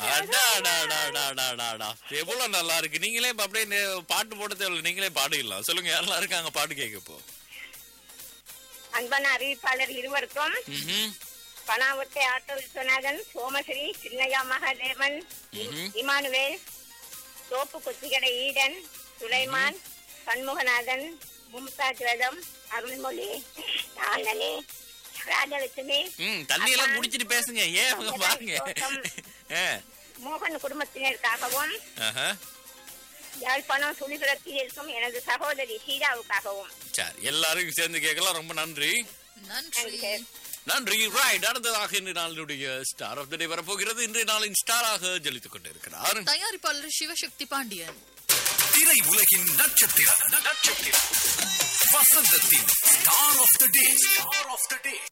அடாடாடாடாடாடா. எவ்வளவு நல்லா இருக்கு நீங்களே இப்ப அப்படியே நே- பாட்டு போட தேவையில்ல நீங்களே பாடிடலாம் சொல்லுங்க யாரெல்லாம் இருக்காங்க பாட்டு கேட்க இப்போ அன்பான அறிவிப்பாளர் இருவருக்கும் ம்ஹும். பனாவட்டை ஆட்டோ விஸ்வநாதன் சோமஸ்ரீ சின்னையா மகாதேவன் ம்ஹும். இமானுவேல் தோப்பு கொச்சிகடை ஈடன் சுலைமான் சண்முகநாதன் மும்தாஜ் ரதம் அருள்மொழி ஆண்டனி ராஜலட்சுமி ம் தண்ணி எல்லாம் குடிச்சிட்டு பேசுங்க ஏன் அவங்க பாருங்க ஆ, மோகன் குடும்பத்தினருக்காகவும் ஆஹா. யாழ்ப்பாணம் சுழிகுளத்தில் இருக்கும் எனது சகோதரி சீதாவுக்காகவும் சரி எல்லாரும் சேர்ந்து கேட்கலாம் ரொம்ப நன்றி நன்றி நன்றி ரைட் அடுத்ததாக இன்று நாளினுடைய ஸ்டார் ஆஃப் த டே வரப்போகிறது இன்றைய நாளின் ஸ்டாராக ஜலித்துக் கொண்டிருக்கிறார் தயாரிப்பாளர் சிவசக்தி பாண்டியன் திரை உலகின் நட்சத்திரம் நட்சத்திரம் வசந்தத்தின் star of the day star of the day